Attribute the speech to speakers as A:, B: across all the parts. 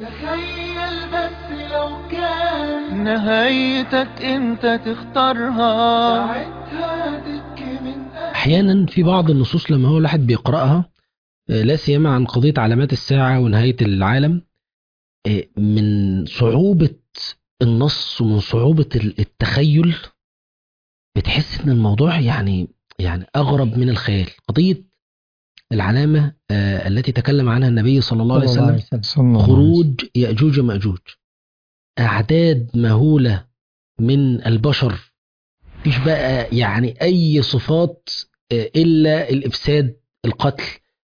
A: تخيل بس لو كان نهايتك انت تختارها ساعتها تبكي من
B: احيانا في بعض النصوص لما هو الواحد بيقراها آه، لا سيما عن قضيه علامات الساعه ونهايه العالم آه، من صعوبه النص ومن صعوبه التخيل بتحس ان الموضوع يعني يعني اغرب من الخيال قضيه العلامه آه، التي تكلم عنها النبي صلى الله عليه وسلم
C: صلى الله عليه وسلم.
B: خروج يأجوج ومأجوج أعداد مهولة من البشر مفيش بقى يعني أي صفات آه، إلا الإفساد القتل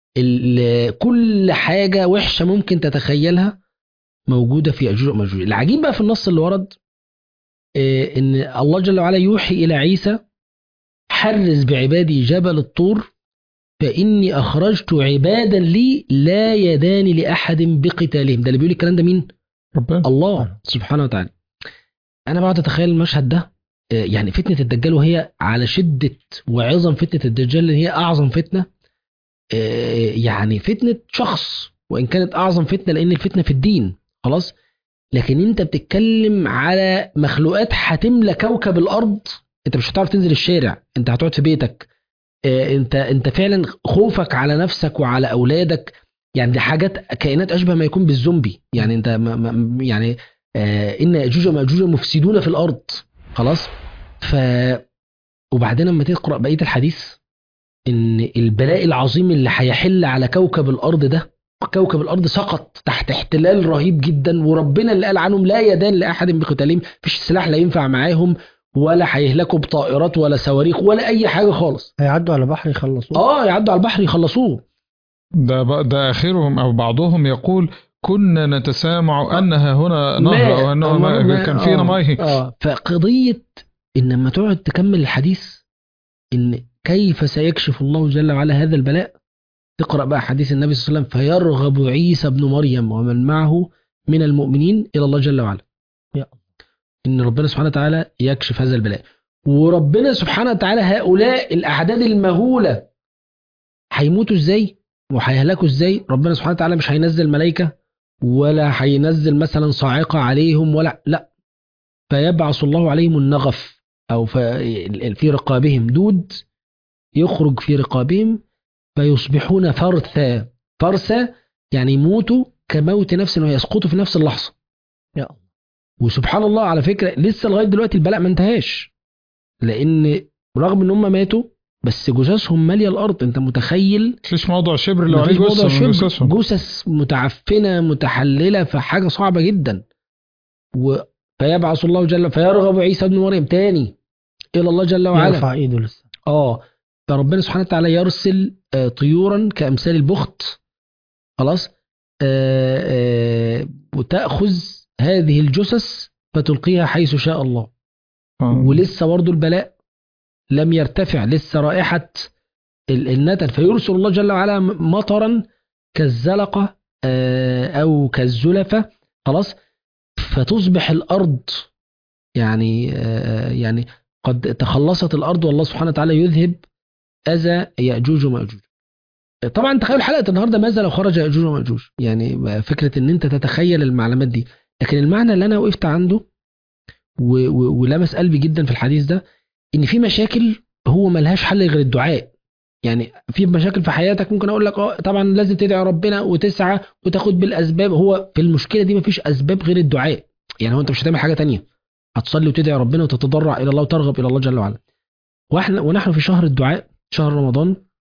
B: ال- كل حاجة وحشة ممكن تتخيلها موجودة في يأجوج ومأجوج العجيب بقى في النص اللي ورد آه، إن الله جل وعلا يوحي إلى عيسى حرز بعبادي جبل الطور فإني أخرجت عبادا لي لا يدان لأحد بقتالهم ده اللي بيقول الكلام ده مين؟
C: ربنا
B: الله سبحانه وتعالى أنا بقعد أتخيل المشهد ده آه، يعني فتنة الدجال وهي على شدة وعظم فتنة الدجال اللي هي أعظم فتنة آه، يعني فتنة شخص وإن كانت أعظم فتنة لأن الفتنة في الدين خلاص لكن أنت بتتكلم على مخلوقات هتملى كوكب الأرض أنت مش هتعرف تنزل الشارع أنت هتقعد في بيتك آه، انت انت فعلا خوفك على نفسك وعلى اولادك يعني دي حاجات كائنات اشبه ما يكون بالزومبي يعني انت ما ما يعني آه ان ياجوج وماجوج مفسدون في الارض خلاص ف وبعدين لما تقرا بقيه الحديث ان البلاء العظيم اللي هيحل على كوكب الارض ده كوكب الارض سقط تحت احتلال رهيب جدا وربنا اللي قال عنهم لا يدان لاحد بقتالهم مفيش سلاح لا ينفع معاهم ولا هيهلكوا بطائرات ولا صواريخ ولا اي حاجه خالص
D: هيعدوا على بحر يخلصوه
B: اه يعدوا على البحر يخلصوه
C: ده بقى- ده آخرهم أو بعضهم يقول كنا نتسامع أنها هنا نهر أو أنه ما
B: ما-
C: كان فينا
B: آه،
C: ميه
B: اه فقضيه ان لما تقعد تكمل الحديث ان كيف سيكشف الله جل وعلا هذا البلاء تقرا بقى حديث النبي صلى الله عليه وسلم فيرغب عيسى بن مريم ومن معه من المؤمنين الى الله جل وعلا
D: يا
B: ان ربنا سبحانه وتعالى يكشف هذا البلاء وربنا سبحانه وتعالى هؤلاء الاعداد المهوله هيموتوا ازاي وهيهلكوا ازاي ربنا سبحانه وتعالى مش هينزل ملائكه ولا هينزل مثلا صاعقه عليهم ولا لا فيبعث الله عليهم النغف او ف- في رقابهم دود يخرج في رقابهم فيصبحون فرثا فرثا يعني يموتوا كموت نفس ويسقطوا في نفس اللحظه
D: يا الله.
B: وسبحان الله على فكره لسه لغايه دلوقتي البلاء ما انتهاش لان رغم ان هم ماتوا بس جثثهم ماليه الارض انت متخيل
C: مفيش موضع شبر لو
B: مفيش
C: عليه
B: موضع
C: جثة من
B: شبر.
C: جثثهم
B: جثث متعفنه متحلله فحاجه صعبه جدا و فيبعث الله جل فيرغب عيسى ابن مريم تاني الى الله جل وعلا
D: يرفع ايده لسه
B: اه فربنا سبحانه وتعالى يرسل آه، طيورا كامثال البخت خلاص آه، آه، وتاخذ هذه الجثث فتلقيها حيث شاء الله
C: آه.
B: ولسه برضه البلاء لم يرتفع لسه رائحة ال- النتن فيرسل الله جل وعلا م- مطرا كالزلقة آه، أو كالزلفة خلاص فتصبح الأرض يعني آه، يعني قد تخلصت الأرض والله سبحانه وتعالى يذهب أذى يأجوج ومأجوج طبعا تخيل حلقة النهاردة ماذا لو خرج يأجوج ومأجوج يعني فكرة ان انت تتخيل المعلومات دي لكن المعنى اللي انا وقفت عنده و- و- ولمس قلبي جدا في الحديث ده ان في مشاكل هو ملهاش حل غير الدعاء يعني في مشاكل في حياتك ممكن اقول لك اه طبعا لازم تدعي ربنا وتسعى وتاخد بالاسباب هو في المشكله دي مفيش اسباب غير الدعاء يعني هو انت مش هتعمل حاجه تانية هتصلي وتدعي ربنا وتتضرع الى الله وترغب الى الله جل وعلا واحنا ونحن في شهر الدعاء شهر رمضان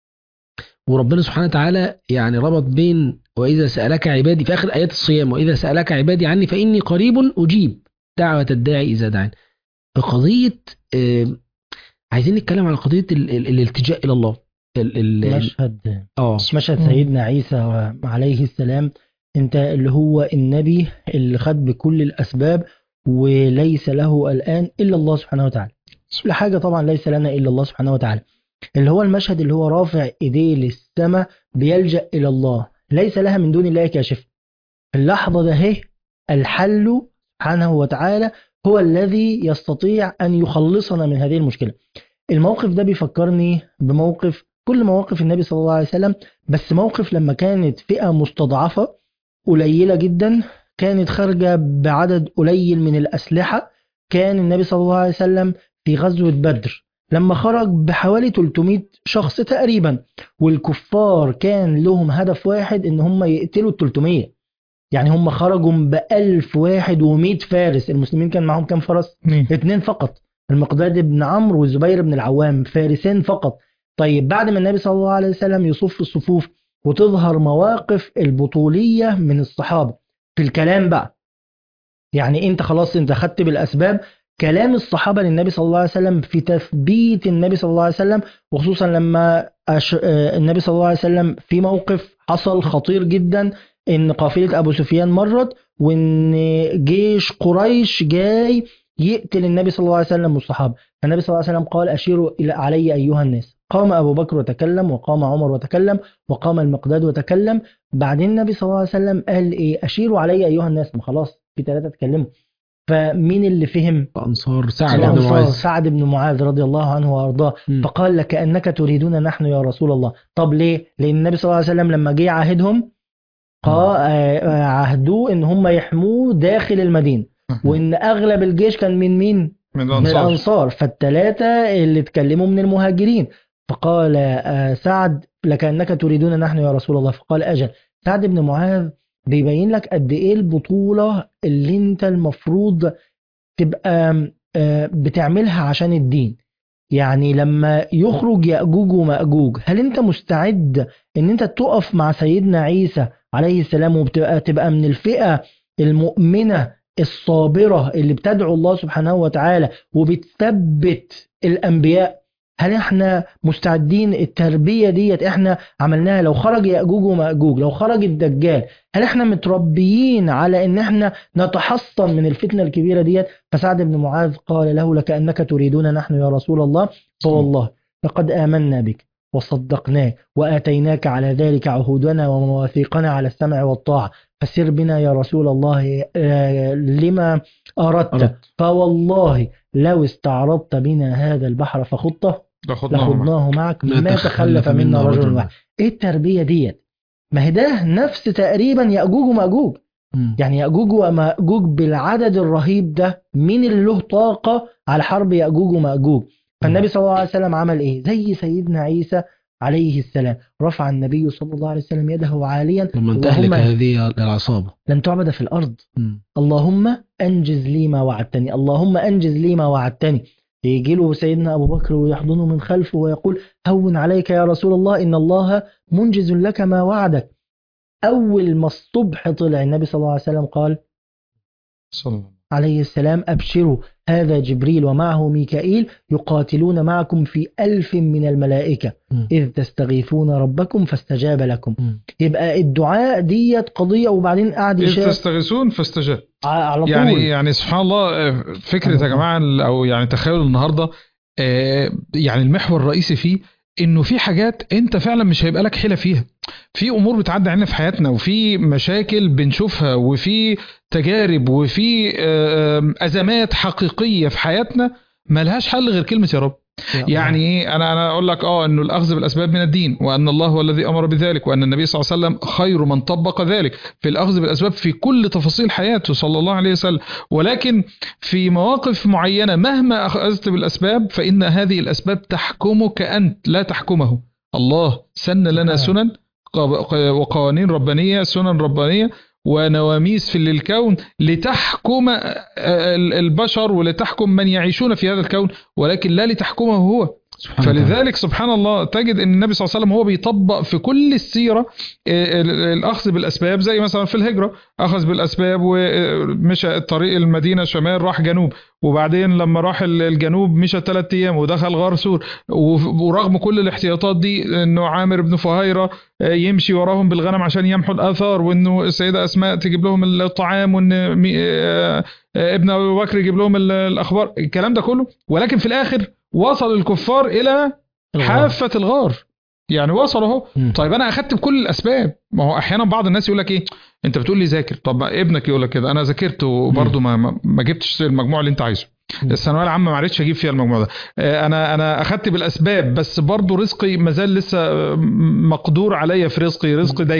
B: وربنا سبحانه وتعالى يعني ربط بين واذا سالك عبادي في اخر ايات الصيام واذا سالك عبادي عني فاني قريب اجيب دعوه الداعي اذا دعاني فقضيه آه، عايزين نتكلم على قضيه ال- ال- الالتجاء الى الله ال- ال-
D: مشهد
B: اه
D: مشهد سيدنا عيسى عليه السلام انت اللي هو النبي اللي خد بكل الاسباب وليس له الان الا الله سبحانه وتعالى كل حاجه طبعا ليس لنا الا الله سبحانه وتعالى اللي هو المشهد اللي هو رافع ايديه للسماء بيلجا الى الله ليس لها من دون الله كاشف اللحظه ده هي الحل سبحانه وتعالى هو الذي يستطيع ان يخلصنا من هذه المشكله الموقف ده بيفكرني بموقف كل مواقف النبي صلى الله عليه وسلم بس موقف لما كانت فئة مستضعفة قليلة جدا كانت خارجة بعدد قليل من الأسلحة كان النبي صلى الله عليه وسلم في غزوة بدر لما خرج بحوالي 300 شخص تقريبا والكفار كان لهم هدف واحد ان هم يقتلوا ال 300 يعني هم خرجوا ب 1000 واحد و100 فارس المسلمين كان معاهم كام فرس؟
C: اتنين.
D: اثنين فقط المقداد بن عمرو والزبير بن العوام فارسين فقط طيب بعد ما النبي صلى الله عليه وسلم يصف الصفوف وتظهر مواقف البطولية من الصحابة في الكلام بقى يعني انت خلاص انت خدت بالاسباب كلام الصحابة للنبي صلى الله عليه وسلم في تثبيت النبي صلى الله عليه وسلم وخصوصا لما أش... آه، النبي صلى الله عليه وسلم في موقف حصل خطير جدا ان قافلة ابو سفيان مرت وان جيش قريش جاي يقتل النبي صلى الله عليه وسلم والصحابة فالنبي صلى الله عليه وسلم قال أشيروا إلى علي أيها الناس قام أبو بكر وتكلم وقام عمر وتكلم وقام المقداد وتكلم بعدين النبي صلى الله عليه وسلم قال إيه أشيروا علي أيها الناس ما خلاص في ثلاثة اتكلموا فمين اللي فهم
B: أنصار سعد بن
D: الأنصار
B: معاذ
D: سعد بن معاذ رضي الله عنه وأرضاه
B: مم.
D: فقال لكأنك تريدون نحن يا رسول الله طب ليه لأن النبي صلى الله عليه وسلم لما جه يعاهدهم قا- آه، آه، عهدوه ان هم يحموه داخل المدينه وان اغلب الجيش كان من مين
C: من
D: من
C: الانصار
D: الانصار فالثلاثه اللي اتكلموا من المهاجرين فقال آه، سعد لكانك تريدون نحن يا رسول الله فقال اجل سعد بن معاذ بيبين لك قد ايه البطوله اللي انت المفروض تبقى آه، بتعملها عشان الدين يعني لما يخرج يأجوج ومأجوج هل انت مستعد ان انت تقف مع سيدنا عيسى عليه السلام وبتبقى تبقى من الفئة المؤمنة الصابرة اللي بتدعو الله سبحانه وتعالى وبتثبت الأنبياء هل احنا مستعدين التربية ديت احنا عملناها لو خرج يأجوج ومأجوج لو خرج الدجال هل احنا متربيين على ان احنا نتحصن من الفتنة الكبيرة ديت فسعد بن معاذ قال له لكأنك تريدون نحن يا رسول الله فوالله لقد آمنا بك وصدقناك وآتيناك على ذلك عهودنا ومواثيقنا على السمع والطاعة فسر بنا يا رسول الله آه، لما أردت
B: أردت.
D: فوالله لو استعرضت بنا هذا البحر فخطه
C: لخدناهم
D: لخضناه معك ما تخلف منا رجل واحد ايه التربية ديت ما هي ده نفس تقريبا يأجوج ومأجوج
B: مم.
D: يعني يأجوج ومأجوج بالعدد الرهيب ده مين اللي له طاقة على حرب يأجوج ومأجوج فالنبي صلى الله عليه وسلم عمل ايه زي سيدنا عيسى عليه السلام رفع النبي صلى الله عليه وسلم يده عاليا
B: لما تهلك
D: اللهم
B: هذه العصابة
D: لن تعبد في الأرض
B: مم.
D: اللهم أنجز لي ما وعدتني اللهم أنجز لي ما وعدتني يجي له سيدنا أبو بكر ويحضنه من خلفه ويقول هون عليك يا رسول الله إن الله منجز لك ما وعدك أول ما الصبح طلع النبي صلى الله عليه وسلم قال
C: صلى الله عليه وسلم.
D: عليه السلام أبشروا هذا جبريل ومعه ميكائيل يقاتلون معكم في ألف من الملائكة
B: مم.
D: إذ تستغيثون ربكم فاستجاب لكم
B: مم.
D: يبقى الدعاء ديت قضية وبعدين قاعد
C: إذ
D: يشاف
C: تستغيثون فاستجاب
D: على طول
C: يعني يعني سبحان الله آه، فكره يا جماعه او يعني تخيل النهارده آه، يعني المحور الرئيسي فيه انه في حاجات انت فعلا مش هيبقى لك حيله فيها في امور بتعدي علينا في حياتنا وفي مشاكل بنشوفها وفي تجارب وفي آه، آه، ازمات حقيقيه في حياتنا ملهاش حل غير كلمه يا رب يعني ايه انا انا اقول لك اه انه الاخذ بالاسباب من الدين وان الله هو الذي امر بذلك وان النبي صلى الله عليه وسلم خير من طبق ذلك في الاخذ بالاسباب في كل تفاصيل حياته صلى الله عليه وسلم ولكن في مواقف معينه مهما اخذت بالاسباب فان هذه الاسباب تحكمك انت لا تحكمه الله سن لنا
D: سبحانه.
C: سنن ق- وقوانين ربانيه سنن ربانيه ونواميس في للكون لتحكم آه، ال- البشر ولتحكم من يعيشون في هذا الكون ولكن لا لتحكمه هو
B: سبحانه وتعالى.
C: فلذلك سبحان الله تجد ان النبي صلى الله عليه وسلم هو بيطبق في كل السيره آه، ال- الاخذ بالاسباب زي مثلا في الهجره اخذ بالاسباب ومشى الطريق المدينه شمال راح جنوب وبعدين لما راح ال- الجنوب مشى ثلاث ايام ودخل غار سور وف- ورغم كل الاحتياطات دي انه عامر بن فهيره آه، يمشي وراهم بالغنم عشان يمحوا الاثار وانه السيده اسماء تجيب لهم الطعام وان مي- آه، آه، ابن ابي بكر يجيب لهم ال- الاخبار الكلام ده كله ولكن في الاخر وصل الكفار الى حافه الغار يعني وصلوا اهو
D: مم.
C: طيب انا اخدت بكل الاسباب ما هو احيانا بعض الناس يقول لك ايه انت بتقول لي ذاكر طب ما ابنك يقول لك كده انا ذاكرت وبرضه ما ما- ما جبتش المجموع اللي انت عايزه
D: مم.
C: الثانويه العامه ما عرفتش اجيب فيها المجموع ده آه، انا انا اخدت بالاسباب بس برضه رزقي ما زال لسه آه، مقدور عليا في رزقي رزقي ضيق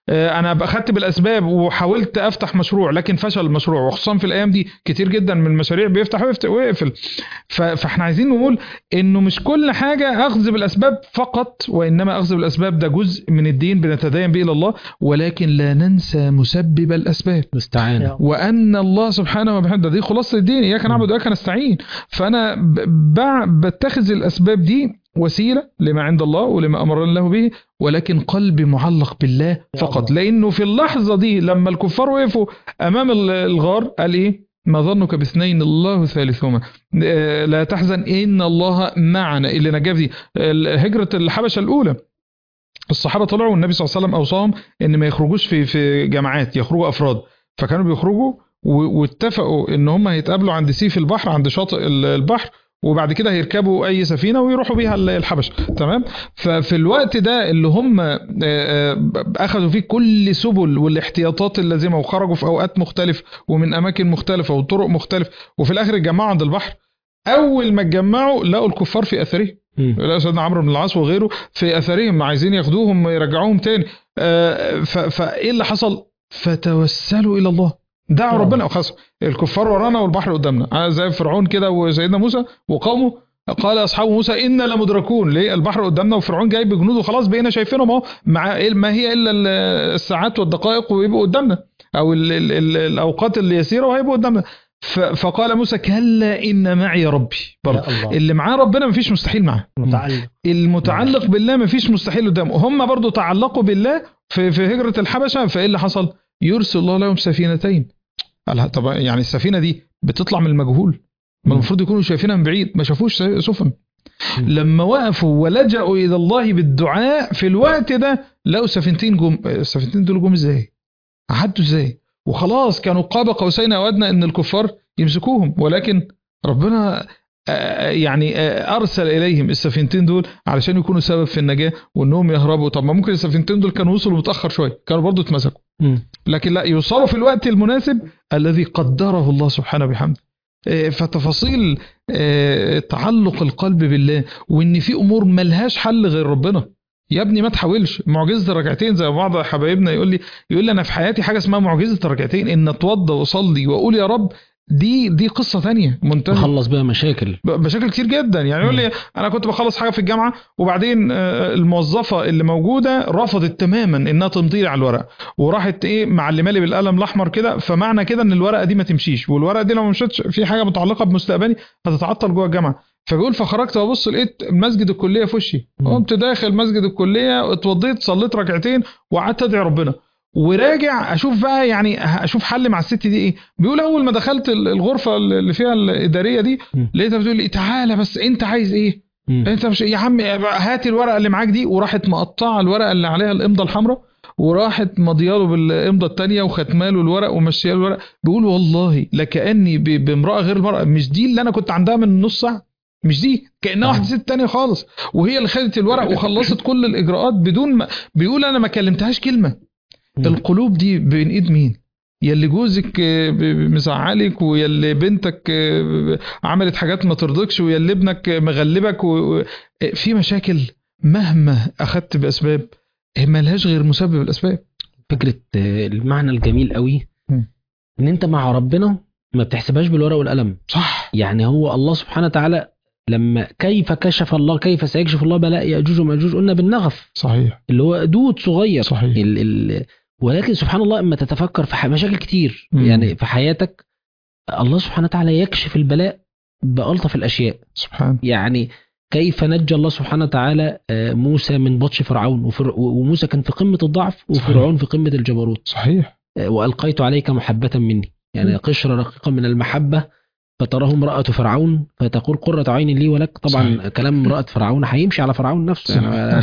C: آه، انا بقى خدت بالاسباب وحاولت افتح مشروع لكن فشل المشروع وخصوصا في الايام دي كتير جدا من المشاريع بيفتح ويفتح ويقفل ف- فاحنا عايزين نقول انه مش كل حاجه اخذ بالاسباب فقط وانما اخذ بالاسباب ده جزء من الدين بنتدين به الى الله ولكن لا ننسى مسبب الاسباب
B: مستعان
D: يا
C: وان الله سبحانه وبحمده دي خلاصه الدين اياك نعبد واياك نستعين فانا ب- بع- بتخذ الاسباب دي وسيله لما عند الله ولما امرنا الله به ولكن قلبي معلق بالله فقط
D: الله.
C: لانه في اللحظه دي لما الكفار وقفوا امام ال- الغار قال ايه ما ظنك باثنين الله ثالثهما آه، لا تحزن ان الله معنا اللي نجاه في دي ال- هجره الحبشه الاولى الصحابه طلعوا والنبي صلى الله عليه وسلم اوصاهم ان ما يخرجوش في في جماعات يخرجوا افراد فكانوا بيخرجوا و- واتفقوا ان هم هيتقابلوا عند سيف البحر عند شاطئ ال- البحر وبعد كده هيركبوا اي سفينه ويروحوا بيها ال- الحبشه تمام ففي الوقت ده اللي هم آه، آه، اخذوا فيه كل سبل والاحتياطات اللازمه وخرجوا في اوقات مختلفه ومن اماكن مختلفه وطرق مختلفه وفي الاخر اتجمعوا عند البحر اول ما اتجمعوا لقوا الكفار في اثرهم
B: مم.
C: لا سيدنا عمرو بن العاص وغيره في اثرهم عايزين ياخدوهم يرجعوهم تاني آه، ف- فايه اللي حصل فتوسلوا الى الله دعوا
D: يا
C: ربنا
D: الله.
C: وخلاص الكفار ورانا والبحر قدامنا آه، زي فرعون كده وسيدنا موسى وقومه قال اصحاب موسى انا لمدركون ليه البحر قدامنا وفرعون جاي بجنوده خلاص بقينا شايفينهم اهو مع إيه- ما هي الا ال- الساعات والدقائق ويبقوا قدامنا او ال ال ال الاوقات اللي يسيره وهيبقوا قدامنا ف- فقال موسى كلا ان معي ربي برضه
D: يا الله
C: اللي معاه ربنا مفيش مستحيل معاه
D: متعلق
C: المتعلق بالله مفيش مستحيل قدامه هم برضو تعلقوا بالله في, في هجرة الحبشة فإيه اللي حصل يرسل الله لهم سفينتين قال طب يعني السفينة دي بتطلع من المجهول ما المفروض يكونوا شايفينها من بعيد ما شافوش سفن
B: مم.
C: لما وقفوا ولجأوا إلى الله بالدعاء في الوقت ده لقوا سفينتين جم السفينتين دول جم ازاي عدوا ازاي وخلاص كانوا قاب قوسين او ادنى ان الكفار يمسكوهم ولكن ربنا آه، يعني آه، ارسل اليهم السفينتين دول علشان يكونوا سبب في النجاه وانهم يهربوا طب ما ممكن السفينتين دول كانوا وصلوا متاخر شويه كانوا برضو اتمسكوا
B: مم.
C: لكن لا يوصلوا في الوقت المناسب الذي قدره الله سبحانه بحمده آه، فتفاصيل آه، تعلق القلب بالله وان في امور ملهاش حل غير ربنا يا ابني ما تحاولش معجزه الركعتين زي ما بعض حبايبنا يقول لي يقول لي انا في حياتي حاجه اسمها معجزه الركعتين ان اتوضى واصلي واقول يا رب دي دي قصه ثانيه منتهيه
B: خلص بقى مشاكل
C: ب- بشكل كتير جدا يعني يقول لي انا كنت بخلص حاجه في الجامعه وبعدين آه، الموظفه اللي موجوده رفضت تماما انها تمضي لي على الورق وراحت ايه معلمه لي بالقلم الاحمر كده فمعنى كده ان الورقه دي ما تمشيش والورقه دي لو ما مشيتش في حاجه متعلقه بمستقبلي هتتعطل جوه الجامعه فبيقول فخرجت وابص لقيت مسجد الكليه في وشي
B: مم.
C: قمت داخل مسجد الكليه اتوضيت صليت ركعتين وقعدت ادعي ربنا وراجع اشوف بقى يعني اشوف حل مع الست دي ايه بيقول اول ما دخلت ال- الغرفه اللي فيها الاداريه دي
B: مم.
C: لقيتها بتقول لي تعالى بس انت عايز ايه
B: مم.
C: انت مش يا عم هات الورقه اللي معاك دي وراحت مقطعه الورقه اللي عليها الامضه الحمراء وراحت مضياله بالامضه الثانيه وختماله الورق ومشيه الورق بيقول والله لكاني ب- بامراه غير المراه مش دي اللي انا كنت عندها من نص ساعه مش دي كانها
B: آه.
C: واحده ست تانية خالص وهي اللي خدت الورق وخلصت كل الاجراءات بدون ما بيقول انا ما كلمتهاش كلمه
B: مم.
C: القلوب دي بين ايد مين يا اللي جوزك آه، ب- ب- مزعلك ويا اللي بنتك آه، ب- عملت حاجات ما ترضكش ويا اللي ابنك آه، مغلبك و... و- آه، في مشاكل مهما اخدت باسباب هي ملهاش غير مسبب الاسباب
B: فكره آه، المعنى الجميل قوي
C: مم.
B: ان انت مع ربنا ما بتحسبهاش بالورقه والقلم
C: صح
B: يعني هو الله سبحانه وتعالى لما كيف كشف الله كيف سيكشف الله بلاء ياجوج وماجوج قلنا بالنغف
C: صحيح
B: اللي هو دود صغير
C: صحيح
B: ال ال ولكن سبحان الله اما تتفكر في ح- مشاكل كتير
C: مم.
B: يعني في حياتك الله سبحانه وتعالى يكشف البلاء بألطف الأشياء
C: سبحان
B: يعني كيف نجى الله سبحانه وتعالى آه، موسى من بطش فرعون وفر- وموسى كان في قمة الضعف وفرعون في قمة الجبروت
C: صحيح
B: آه، وألقيت عليك محبة مني يعني
C: مم.
B: قشرة رقيقة من المحبة فتراه امرأة فرعون فتقول قرة عين لي ولك طبعا
C: صحيح.
B: كلام امرأة فرعون هيمشي على فرعون نفسه يعني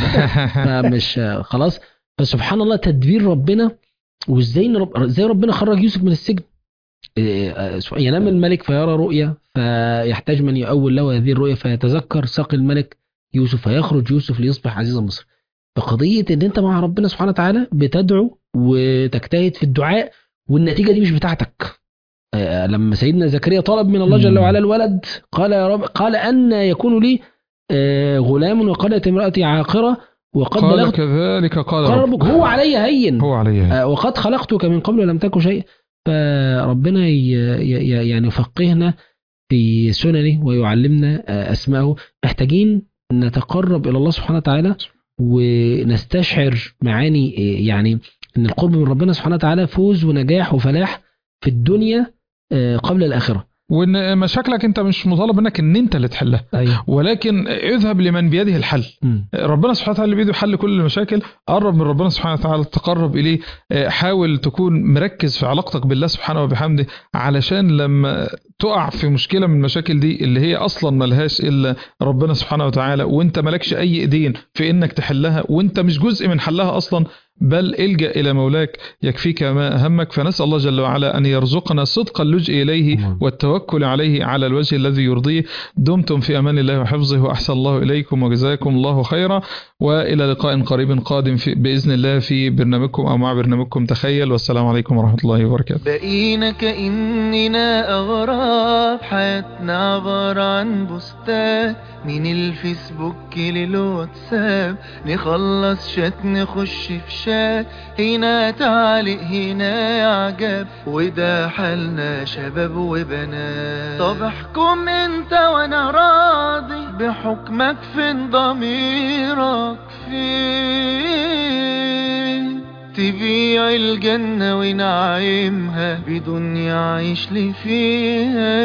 B: فمش خلاص فسبحان الله تدبير ربنا وازاي إن رب... ازاي ربنا خرج يوسف من السجن إيه، آه، ينام الملك فيرى رؤيا فيحتاج من يؤول له هذه الرؤيا فيتذكر ساقي الملك يوسف فيخرج يوسف ليصبح عزيز مصر فقضية ان انت مع ربنا سبحانه وتعالى بتدعو وتجتهد في الدعاء والنتيجة دي مش بتاعتك آه، لما سيدنا زكريا طلب من الله جل
C: مم.
B: وعلا الولد قال يا رب قال أن يكون لي آه، غلام وقالت امرأتي عاقرة وقد
C: قال
B: بلغت
C: كذلك قال
B: قال
C: ربك
B: ربك هو علي هين
C: هو عليه
B: آه، وقد خلقتك من قبل ولم تك شيء فربنا ي- ي- يعني يفقهنا في سننه ويعلمنا آه، أسماءه محتاجين نتقرب إلى الله سبحانه وتعالى ونستشعر معاني آه، يعني أن القرب من ربنا سبحانه وتعالى فوز ونجاح وفلاح في الدنيا آه، قبل الآخرة
C: وان مشاكلك انت مش مطالب منك ان انت اللي تحلها
B: أيوه.
C: ولكن اذهب لمن بيده الحل ربنا سبحانه وتعالى اللي بيده حل كل المشاكل قرب من ربنا سبحانه وتعالى تقرب اليه آه، حاول تكون مركز في علاقتك بالله سبحانه وبحمده علشان لما تقع في مشكله من المشاكل دي اللي هي اصلا ملهاش الا ربنا سبحانه وتعالى وانت مالكش اي ايدين في انك تحلها وانت مش جزء من حلها اصلا بل الجا الى مولاك يكفيك ما همك فنسال الله جل وعلا ان يرزقنا صدق اللجء اليه
B: اللهم.
C: والتوكل عليه على الوجه الذي يرضيه دمتم في امان الله وحفظه واحسن الله اليكم وجزاكم الله خيرا والى لقاء قريب قادم في باذن الله في برنامجكم او مع برنامجكم تخيل والسلام عليكم ورحمه الله وبركاته
A: بقينا كأننا أغراب حياتنا عبارة عن بوستات من الفيسبوك للواتساب نخلص شات نخش في شات هنا تعليق هنا إعجاب وده حالنا شباب وبنات طب احكم انت وانا راضي بحكمك فين ضميرك فين تبيع الجنة ونعيمها بدون يعيش لي فيها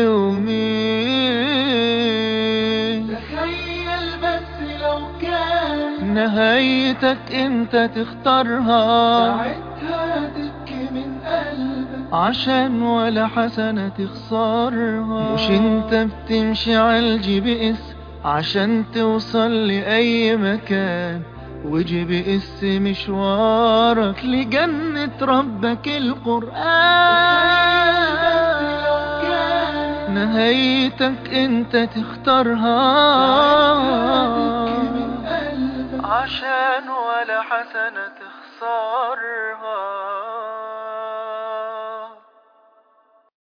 A: يومين تخيل بس لو كان نهايتك انت تختارها ساعتها تبكي من قلبك عشان ولا حسنة تخسرها مش انت بتمشي على الجي بي اس عشان توصل لأي مكان وجي بي اس مشوارك لجنة ربك القرآن نهايتك انت تختارها عشان ولا حسنة تخسرها